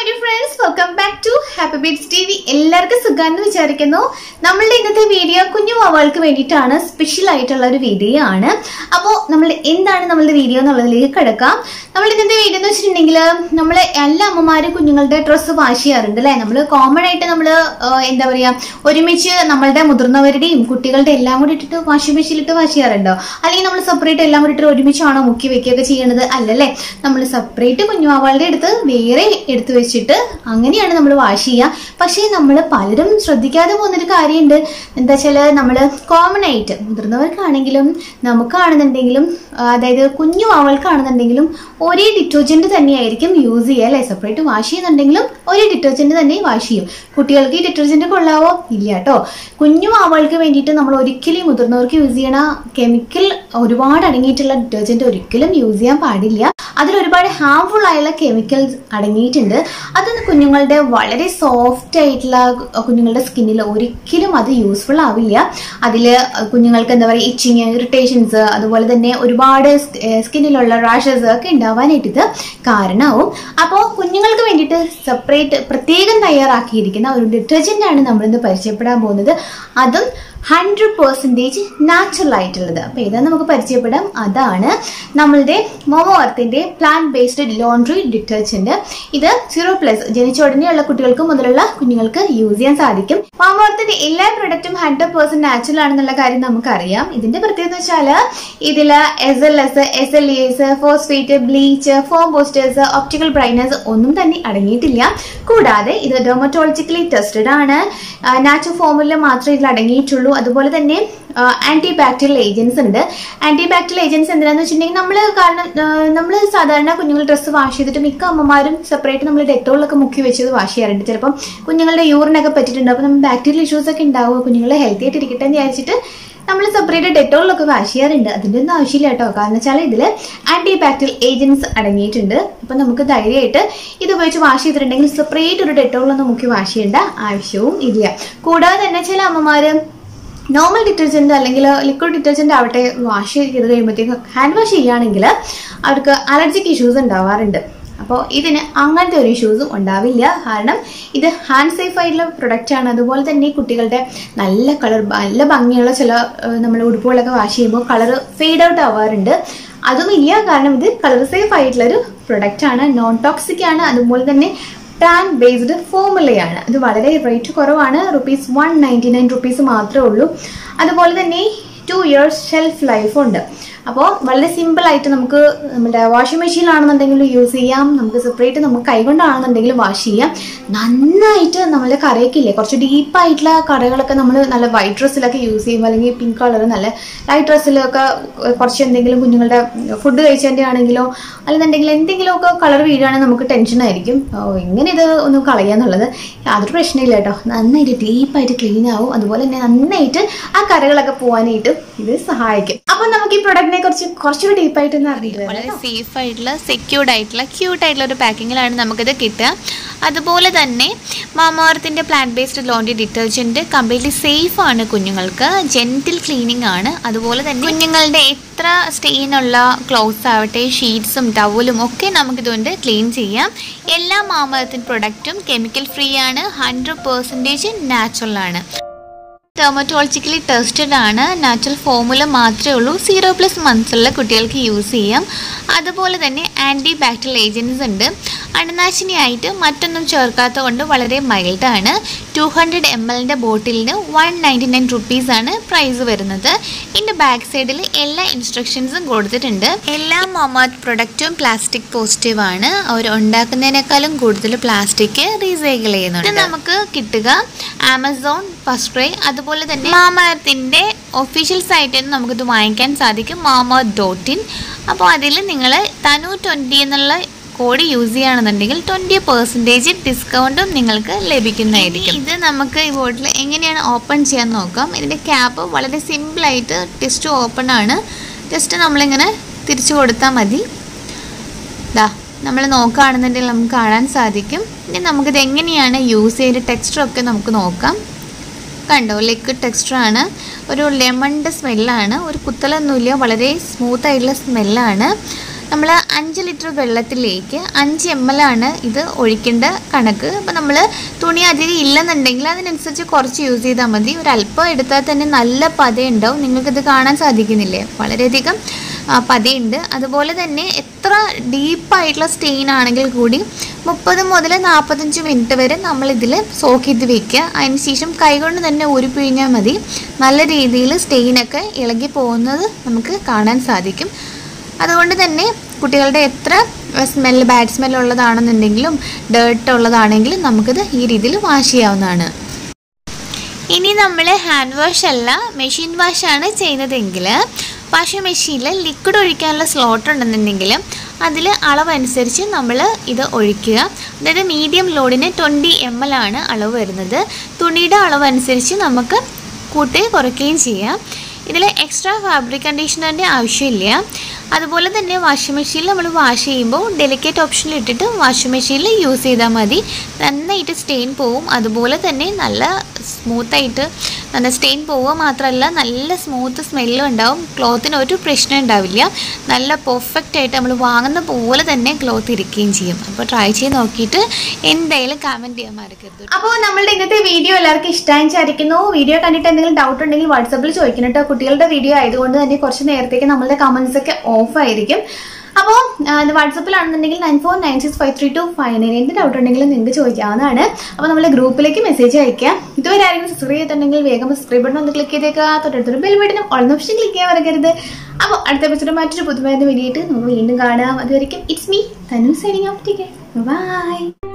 dear friends welcome back to happy beats T V എല്ലാവർക്കും സുഖാന്ന് വിചാരിക്കുന്നു നമ്മളുടെ ഇന്നത്തെ വീഡിയോ കുഞ്ഞു വാവകൾക്ക് വേണ്ടിയിട്ടാണ് സ്പെഷ്യൽ ആയിട്ടുള്ള ഒരു വീഡിയോ ആണ് അപ്പോൾ നമ്മൾ എന്താണ് നമ്മളുടെ വീഡിയോ എന്നുള്ളതിലേക്ക് കിടക്കാം നമ്മൾ ഇന്നത്തെ വീഡിയോ എന്ന് വെച്ചിട്ടുണ്ടെങ്കിൽ നമ്മൾ എല്ലാ അമ്മമാരും കുഞ്ഞുങ്ങളുടെ ഡ്രസ്സ് വാഷ് ചെയ്യാറുണ്ട് അല്ലേ നമ്മൾ കോമൺ ആയിട്ട് നമ്മൾ എന്താ പറയാ ഒരുമിച്ച് നമ്മളുടെ മുതിർന്നവരുടെയും കുട്ടികളുടെ എല്ലാം കൂടി ഇട്ടിട്ട് വാഷിംഗ് മെഷീനിലിട്ട് വാഷ് ചെയ്യാറുണ്ടോ അല്ലെങ്കിൽ നമ്മൾ സെപ്പറേറ്റ് എല്ലാം കൂടി ഇട്ടിട്ട് ഒരുമിച്ചാണോ മുക്കി വെക്കുകയൊക്കെ ചെയ്യണത് അല്ലല്ലേ നമ്മൾ സെപ്പറേറ്റ് കുഞ്ഞുവാവളുടെ അടുത്ത് വേറെ എടുത്തു വെച്ചിട്ട് അങ്ങനെയാണ് നമ്മൾ വാഷ് ചെയ്യുക പക്ഷേ നമ്മൾ പലരും ശ്രദ്ധിക്കാതെ പോകുന്നൊരു കാര്യമുണ്ട് എന്താ വെച്ചാൽ നമ്മൾ കോമൺ ആയിട്ട് മുതിർന്നവർക്കാണെങ്കിലും നമുക്കാണെന്നുണ്ടെങ്കിലും ആ, അതായത് കുഞ്ഞു വാവൾക്കാണെന്നുണ്ടെങ്കിലും ഒരേ ഡിറ്റർജന്റ് തന്നെയായിരിക്കും യൂസ് ചെയ്യുക അല്ലെ സെപ്പറേറ്റ് വാഷ് ചെയ്യുന്നുണ്ടെങ്കിലും ഒരേ ഡിറ്റർജന്റ് തന്നെ വാഷ് ചെയ്യും കുട്ടികൾക്ക് ഈ ഡിറ്റർജന്റ് കൊള്ളാവോ ഇല്ല കേട്ടോ കുഞ്ഞു വാവൾക്ക് വേണ്ടിയിട്ട് നമ്മൾ ഒരിക്കലും മുതിർന്നവർക്ക് യൂസ് ചെയ്യണ കെമിക്കൽ ഒരുപാട് അടങ്ങിയിട്ടുള്ള ഡിറ്റർജന്റ് ഒരിക്കലും യൂസ് ചെയ്യാൻ പാടില്ല അതിൽ ഒരുപാട് ഹാർംഫുൾ ആയുള്ള കെമിക്കൽസ് അടങ്ങിയിട്ടുണ്ട് അത് കുഞ്ഞുങ്ങളുടെ വളരെ സോഫ്റ്റ് ആയിട്ടുള്ള കുഞ്ഞുങ്ങളുടെ സ്കിന്നിൽ ഒരിക്കലും അത് യൂസ്ഫുൾ ആവില്ല അതിൽ കുഞ്ഞുങ്ങൾക്ക് എന്താ പറയുക ഇച്ചിങ് ഇറിറ്റേഷൻസ് അതുപോലെ തന്നെ ഒരുപാട് സ്കിന്നിലുള്ള റാഷസ് ഒക്കെ ഉണ്ടാവാനായിട്ട് ഇത് കാരണമാവും അപ്പോൾ കുഞ്ഞുങ്ങൾക്ക് വേണ്ടിയിട്ട് സെപ്പറേറ്റ് പ്രത്യേകം തയ്യാറാക്കിയിരിക്കുന്ന ഒരു ഡിറ്റർജൻ്റ് ആണ് നമ്മളിന്ന് പരിചയപ്പെടാൻ പോകുന്നത് അതും ഹൺഡ്രഡ് പെർസെൻറ്റേജ് നാച്ചുറൽ ആയിട്ടുള്ളത് അപ്പോൾ ഏതാണ് നമുക്ക് പരിചയപ്പെടാം അതാണ് നമ്മളുടെ മോമോർത്തിൻ്റെ പ്ലാന്റ് ബേസ്ഡ് ലോണ്ട്രി ഡിറ്റർജൻറ്റ് ഇത് സീറോ പ്ലസ് ജനിച്ച ഉടനെയുള്ള കുട്ടികൾക്ക് മുതലുള്ള കുഞ്ഞുങ്ങൾക്ക് യൂസ് ചെയ്യാൻ സാധിക്കും മോമോർത്തിൻ്റെ എല്ലാ പ്രൊഡക്റ്റും ഹൺഡ്രഡ് പെർസെൻറ്റ് നാച്ചുറൽ ആണെന്നുള്ള കാര്യം നമുക്കറിയാം ഇതിന്റെ പ്രത്യേകത എന്ന് വെച്ചാൽ ഇതിൽ S L S S L S phosphate bleach foam boosters optical brightness ഒന്നും തന്നെ അടങ്ങിയിട്ടില്ല കൂടാതെ ഇത് ഡെർമറ്റോളജിക്കലി ടെസ്റ്റഡ് ആണ് നാച്ചുറൽ ഫോമിൽ മാത്രമേ ഇതിൽ അടങ്ങിയിട്ടുള്ളൂ അതുപോലെ തന്നെ ആന്റി ബാക്ടീരിയൽ ഏജൻസ് ഉണ്ട് ആന്റി ബാക്ടീരിയൽ ഏജൻസ് എന്തിനാന്ന് വെച്ചിട്ടുണ്ടെങ്കിൽ നമ്മൾ കാരണം നമ്മൾ സാധാരണ കുഞ്ഞുങ്ങൾ ഡ്രസ്സ് വാഷ് ചെയ്തിട്ട് മിക്ക അമ്മമാരും സെപ്പറേറ്റ് നമ്മൾ ഡെറ്റോളൊക്കെ മുക്കി വെച്ചത് വാഷ് ചെയ്യാറുണ്ട് ചിലപ്പം കുഞ്ഞുങ്ങളുടെ യൂറിനൊക്കെ പറ്റിയിട്ടുണ്ട് അപ്പോൾ നമ്മൾ ബാക്ടീരിയൽ ഇഷ്യൂസ് ഒക്കെ ഉണ്ടാവും കുഞ്ഞുങ്ങളെ ഹെൽത്തി ആയിട്ട് ഇരിക്കട്ടെ എന്ന് വിചാരിച്ചിട്ട് നമ്മൾ സെപ്പറേറ്റ് ഡെറ്റോളിലൊക്കെ വാഷ് ചെയ്യാറുണ്ട് അതിൻ്റെ ഒന്നും ആവശ്യമില്ല കേട്ടോ കാരണം വെച്ചാൽ ഇതിൽ ആന്റി ബാക്ടീരിയൽ ഏജൻസ് അടങ്ങിയിട്ടുണ്ട് അപ്പം നമുക്ക് ധൈര്യമായിട്ട് ഇത് ഉപയോഗിച്ച് വാഷ് ചെയ്തിട്ടുണ്ടെങ്കിൽ സെപ്പറേറ്റ് ഒരു ഡെറ്റോളിലൊന്നും മുക്കി വാഷ് ചെയ്യേണ്ട ആവശ്യവും ഇല്ല കൂടാതെ തന്നെ ചില അമ്മമാർ നോർമൽ ഡിറ്റർജൻറ്റ് അല്ലെങ്കിൽ ലിക്വിഡ് ഡിറ്റർജൻറ്റ് ആവട്ടെ വാഷ് ചെയ്ത് കഴിയുമ്പോഴത്തേക്കും ഹാൻഡ് വാഷ് ചെയ്യുകയാണെങ്കിൽ അവർക്ക് അലർജിക്ക് ഇഷ്യൂസ് ഉണ്ടാവാറുണ്ട് അപ്പോൾ ഇതിന് അങ്ങനത്തെ ഒരു ഇഷ്യൂസും ഉണ്ടാവില്ല കാരണം ഇത് ഹാൻഡ് സേഫ് ആയിട്ടുള്ള പ്രൊഡക്റ്റ് ആണ് അതുപോലെ തന്നെ കുട്ടികളുടെ നല്ല കളർ നല്ല ഭംഗിയുള്ള ചില നമ്മൾ ഉടുപ്പുകളൊക്കെ വാഷ് ചെയ്യുമ്പോൾ കളർ ഫെയ്ഡ് ഔട്ട് ആവാറുണ്ട് അതുമില്ല കാരണം ഇത് കളർ സേഫ് ആയിട്ടുള്ളൊരു പ്രൊഡക്റ്റ് ആണ് നോൺ ടോക്സിക് ആണ് അതുപോലെ തന്നെ ടാൻ ബേസ്ഡ് ഫോമുലയാണ് ഇത് വളരെ റേറ്റ് കുറവാണ് rupees one ninety nine rupees മാത്രമേ ഉള്ളൂ അതുപോലെ തന്നെ ടു ഇയേഴ്സ് ഷെൽഫ് ലൈഫ് ഉണ്ട് അപ്പോൾ വളരെ സിമ്പിൾ ആയിട്ട് നമുക്ക് നമ്മുടെ വാഷിംഗ് മെഷീനിലാണെന്നുണ്ടെങ്കിൽ യൂസ് ചെയ്യാം നമുക്ക് സെപ്പറേറ്റ് നമുക്ക് കൈകൊണ്ടാണെന്നുണ്ടെങ്കിൽ വാഷ് ചെയ്യാം നന്നായിട്ട് നമ്മൾ കറിയൊക്കെ ഇല്ലേ കുറച്ച് ഡീപ്പായിട്ടുള്ള കറികളൊക്കെ നമ്മൾ നല്ല വൈറ്റ് ഡ്രസ്സിലൊക്കെ യൂസ് ചെയ്യുമ്പോൾ അല്ലെങ്കിൽ പിങ്ക് കളർ നല്ല ലൈറ്റ് ഡ്രസ്സിലൊക്കെ കുറച്ച് എന്തെങ്കിലും കുഞ്ഞുങ്ങളുടെ ഫുഡ് കഴിച്ചതിൻ്റെ ആണെങ്കിലോ അല്ലെന്നുണ്ടെങ്കിൽ എന്തെങ്കിലുമൊക്കെ കളർ വീഴുകയാണെങ്കിൽ നമുക്ക് ടെൻഷനായിരിക്കും ഓ എങ്ങനെ ഇത് ഒന്ന് കളയാന്നുള്ളത് യാതൊരു പ്രശ്നമില്ല കേട്ടോ നന്നായിട്ട് ഡീപ്പായിട്ട് ക്ലീൻ ആവും അതുപോലെ തന്നെ നന്നായിട്ട് ആ കറികളൊക്കെ പോകാനായിട്ട് ഇത് സഹായിക്കും അപ്പോൾ നമുക്ക് ഈ പ്രൊഡക്റ്റിനെ കുറിച്ച് കുറച്ചുകൂടി ഡീപ്പായിട്ട് ഒന്ന് അറിയില്ല വളരെ സേഫ് ആയിട്ടുള്ള സെക്യൂർഡ് ആയിട്ടുള്ള ക്യൂട്ട് ആയിട്ടുള്ള ഒരു പാക്കിങ്ങിലാണ് നമുക്കിത് കിട്ടുക അതുപോലെ തന്നെ മാമാർത്തിൻ്റെ plant based laundry detergent completely safe ആണ് കുഞ്ഞുങ്ങൾക്ക് ജെൻറ്റിൽ ക്ലീനിങ് ആണ് അതുപോലെ തന്നെ കുഞ്ഞുങ്ങളുടെ എത്ര സ്റ്റെയിനുള്ള ക്ലോത്ത്സ് ആവട്ടെ ഷീറ്റ്സും ടവലും ഒക്കെ നമുക്കിതുകൊണ്ട് ക്ലീൻ ചെയ്യാം എല്ലാ മാമർത്തിൻ പ്രൊഡക്റ്റും കെമിക്കൽ ഫ്രീ ആണ് ഹൺഡ്രഡ് പെർസെൻറ്റേജ് നാച്ചുറൽ ആണ് ഡെർമറ്റോളജിക്കലി ടെസ്റ്റഡ് ആണ് നാച്ചുറൽ ഫോമുല മാത്രമേ ഉള്ളൂ സീറോ പ്ലസ് മന്ത്സുള്ള കുട്ടികൾക്ക് യൂസ് ചെയ്യാം അതുപോലെ തന്നെ ആൻറ്റി ബാക്ടീരിയൽ ഏജൻസ് ഉണ്ട് അണുനാശിനിയായിട്ട് മറ്റൊന്നും ചേർക്കാത്ത കൊണ്ട് വളരെ മൈൽഡാണ് ടു ഹൺഡ്രഡ് എം എല്ലിൻ്റെ ബോട്ടിലിന് വൺ നയൻറ്റി നയൻ റുപ്പീസാണ് പ്രൈസ് വരുന്നത് ഇതിൻ്റെ ബാക്ക് സൈഡിൽ എല്ലാ ഇൻസ്ട്രക്ഷൻസും കൊടുത്തിട്ടുണ്ട് എല്ലാ മൊമാറ്റ് പ്രൊഡക്റ്റും പ്ലാസ്റ്റിക് പോസിറ്റീവ് ആണ് അവർ ഉണ്ടാക്കുന്നതിനേക്കാളും കൂടുതൽ പ്ലാസ്റ്റിക് റീസൈക്കിൾ ചെയ്യുന്നുണ്ട് ഇത് നമുക്ക് കിട്ടുക ആമസോൺ ഫസ്റ്റ് ക്രൈ അതുപോലെ തന്നെ മാമത്തിന്റെ ഒഫീഷ്യൽ സൈറ്റിൽ നിന്ന് നമുക്കിത് വാങ്ങിക്കാൻ സാധിക്കും മാമ ഡോട്ട് ഇൻ അപ്പോൾ അതിൽ നിങ്ങൾ തനു ട്വൻറ്റി എന്നുള്ള കോഡ് യൂസ് ചെയ്യുകയാണെന്നുണ്ടെങ്കിൽ ട്വൻറ്റി പെർസെൻറ്റേജ് ഡിസ്കൗണ്ടും നിങ്ങൾക്ക് ലഭിക്കുന്നതായിരിക്കും ഇത് നമുക്ക് ഈ ബോട്ടിൽ എങ്ങനെയാണ് ഓപ്പൺ ചെയ്യാൻ നോക്കാം ഇതിൻ്റെ ക്യാപ്പ് വളരെ സിമ്പിളായിട്ട് ടെസ്റ്റ് ഓപ്പൺ ആണ് ജസ്റ്റ് നമ്മളിങ്ങനെ തിരിച്ചു കൊടുത്താൽ മതി ദാ നമ്മൾ നോക്കുകയാണെന്നുണ്ടെങ്കിൽ നമുക്ക് കാണാൻ സാധിക്കും ഇനി നമുക്കിത് എങ്ങനെയാണ് യൂസ് ചെയ്ത് ടെക്സ്ചറൊക്കെ നമുക്ക് നോക്കാം കണ്ടോ ലിക്വിഡ് ടെക്സ്ചറാണ് ഒരു ലെമണിൻ്റെ സ്മെല്ലാണ് ഒരു കുത്തലൊന്നുമില്ല വളരെ സ്മൂത്ത് ആയിട്ടുള്ള സ്മെല്ലാണ് നമ്മൾ അഞ്ച് ലിറ്റർ വെള്ളത്തിലേക്ക് അഞ്ച് എം എൽ ആണ് ഇത് ഒഴിക്കേണ്ട കണക്ക് അപ്പോൾ നമ്മൾ തുണി അധികം ഇല്ലെന്നുണ്ടെങ്കിൽ അതിനനുസരിച്ച് കുറച്ച് യൂസ് ചെയ്താൽ മതി ഒരല്പം എടുത്താൽ തന്നെ നല്ല പതയുണ്ടാവും നിങ്ങൾക്കിത് കാണാൻ സാധിക്കുന്നില്ലേ വളരെയധികം ആ, പതയുണ്ട് അതുപോലെ തന്നെ എത്ര ഡീപ്പായിട്ടുള്ള സ്റ്റെയിൻ ആണെങ്കിൽ കൂടി മുപ്പത് മുതൽ നാൽപ്പത്തഞ്ച് മിനിറ്റ് വരെ നമ്മൾ ഇതിൽ സോക്ക് ചെയ്ത് വെക്കുക അതിന് ശേഷം കൈകൊണ്ട് തന്നെ ഉരുപ്പിഴിഞ്ഞാൽ മതി നല്ല രീതിയിൽ സ്റ്റെയിനൊക്കെ ഇളകി പോകുന്നത് നമുക്ക് കാണാൻ സാധിക്കും അതുകൊണ്ട് തന്നെ കുട്ടികളുടെ എത്ര സ്മെല്ല് ബാഡ് സ്മെൽ ഉള്ളതാണെന്നുണ്ടെങ്കിലും ഡേർട്ട് ഉള്ളതാണെങ്കിലും നമുക്കിത് ഈ രീതിയിൽ വാഷ് ചെയ്യാവുന്നതാണ് ഇനി നമ്മൾ ഹാൻഡ് വാഷ് അല്ല മെഷീൻ വാഷാണ് ചെയ്യുന്നതെങ്കിൽ വാഷിംഗ് മെഷീനിൽ ലിക്വിഡ് ഒഴിക്കാനുള്ള സ്ലോട്ട് ഉണ്ടെന്നുണ്ടെങ്കിൽ അതിൽ അളവനുസരിച്ച് നമ്മൾ ഇത് ഒഴിക്കുക അതായത് മീഡിയം ലോഡിന് ട്വൻറ്റി എം എൽ ആണ് അളവ് വരുന്നത് തുണിയുടെ അളവനുസരിച്ച് നമുക്ക് കൂട്ടി കുറയ്ക്കുകയും ചെയ്യാം ഇതിൽ എക്സ്ട്രാ ഫാബ്രിക് കണ്ടീഷണറിൻ്റെ ആവശ്യമില്ല അതുപോലെ തന്നെ വാഷിംഗ് മെഷീനിൽ നമ്മൾ വാഷ് ചെയ്യുമ്പോൾ ഡെലിക്കേറ്റ് ഓപ്ഷനിൽ ഇട്ടിട്ട് വാഷിംഗ് മെഷീനിൽ യൂസ് ചെയ്താൽ മതി നന്നായിട്ട് സ്റ്റെയിൻ പോവും അതുപോലെ തന്നെ നല്ല സ്മൂത്തായിട്ട് നല്ല സ്റ്റെയിൻ പോവുക മാത്രമല്ല നല്ല സ്മൂത്ത് സ്മെല്ലും ഉണ്ടാവും ക്ലോത്തിന് ഒരു പ്രശ്നം ഉണ്ടാവില്ല നല്ല പെർഫെക്റ്റ് ആയിട്ട് നമ്മൾ വാങ്ങുന്ന പോലെ തന്നെ ക്ലോത്ത് ഇരിക്കുകയും ചെയ്യും അപ്പോൾ ട്രൈ ചെയ്ത് നോക്കിയിട്ട് എന്തായാലും കമൻറ്റ് ചെയ്യാൻ മറക്കരുത് അപ്പോൾ നമ്മളുടെ ഇന്നത്തെ വീഡിയോ എല്ലാവർക്കും ഇഷ്ടമായി വിചാരിക്കുന്നു വീഡിയോ കണ്ടിട്ട് എന്തെങ്കിലും ഡൗട്ട് ഉണ്ടെങ്കിൽ വാട്സപ്പിൽ ചോദിക്കണം കേട്ടോ കുട്ടികളുടെ വീഡിയോ ആയതുകൊണ്ട് തന്നെ കുറച്ച് നേരത്തേക്ക് നമ്മളുടെ കമന്റ്സ് ഒക്കെ ഓഫ് ആയിരിക്കും അപ്പോൾ ഇത് വാട്സപ്പിലാണെന്നുണ്ടെങ്കിൽ nine four nine six five three two five nine എന്ത് ഡൗട്ട് ഉണ്ടെങ്കിലും നിങ്ങൾക്ക് ചോദിക്കാവുന്നതാണ് അപ്പോൾ നമ്മളെ ഗ്രൂപ്പിലേക്ക് മെസ്സേജ് അയക്കാം ഇതുവരെ ആരെങ്കിലും സബ്സ്ക്രൈബ് ചെയ്തിട്ടുണ്ടെങ്കിൽ വേഗം സബ്സ്ക്രൈബ് ബട്ടൺ ഒന്ന് ക്ലിക്ക് ചെയ്തേക്കുക തൊട്ടടുത്തൊരു ബെൽ ബട്ടനും ഓൾ ഓപ്ഷൻ ക്ലിക്ക് ചെയ്യാൻ മറക്കരുത് അപ്പോൾ അടുത്ത എപ്പിസോഡ് മറ്റൊരു പുതുമയായിട്ട് വേണ്ടിയിട്ട് നമുക്ക് വീണ്ടും കാണാം അതുവരെയും it's me Tanu signing off take by